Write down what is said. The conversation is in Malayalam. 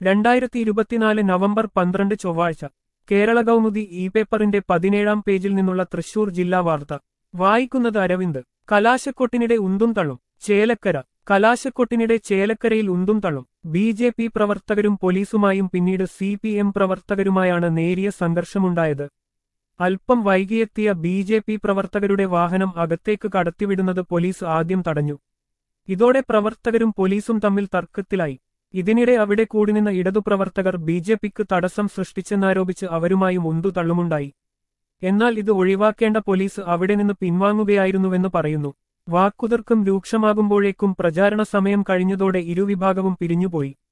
രണ്ടായിരത്തി ഇരുപത്തിനാല് നവംബർ പന്ത്രണ്ട് ചൊവ്വാഴ്ച കേരള കൗമുദി ഇ പേപ്പറിന്റെ പതിനേഴാം പേജിൽ നിന്നുള്ള തൃശൂർ ജില്ലാ വാർത്ത വായിക്കുന്നത് അരവിന്ദ് കലാശക്കൊട്ടിനിടെ ഉന്തും തള്ളും ചേലക്കര കലാശക്കൊട്ടിനിടെ ചേലക്കരയിൽ ഉന്തും തള്ളും ബി ജെ പി പ്രവർത്തകരും പോലീസുമായും പിന്നീട് സി പി എം പ്രവർത്തകരുമായാണ് നേരിയ സംഘർഷമുണ്ടായത് അല്പം വൈകിയെത്തിയ ബി ജെ പി പ്രവർത്തകരുടെ വാഹനം അകത്തേക്ക് കടത്തിവിടുന്നത് പോലീസ് ആദ്യം തടഞ്ഞു ഇതോടെ പ്രവർത്തകരും പോലീസും തമ്മിൽ തർക്കത്തിലായി ഇതിനിടെ അവിടെ കൂടിനിന്ന ഇടതുപ്രവർത്തകർ ബി ജെ പിക്ക് തടസ്സം സൃഷ്ടിച്ചെന്നാരോപിച്ച് അവരുമായും ഉന്തു തള്ളുമുണ്ടായി എന്നാൽ ഇത് ഒഴിവാക്കേണ്ട പോലീസ് അവിടെ നിന്ന് പിൻവാങ്ങുകയായിരുന്നുവെന്ന് പറയുന്നു വാക്കുതർക്കം രൂക്ഷമാകുമ്പോഴേക്കും പ്രചാരണ സമയം കഴിഞ്ഞതോടെ ഇരുവിഭാഗവും പിരിഞ്ഞുപോയി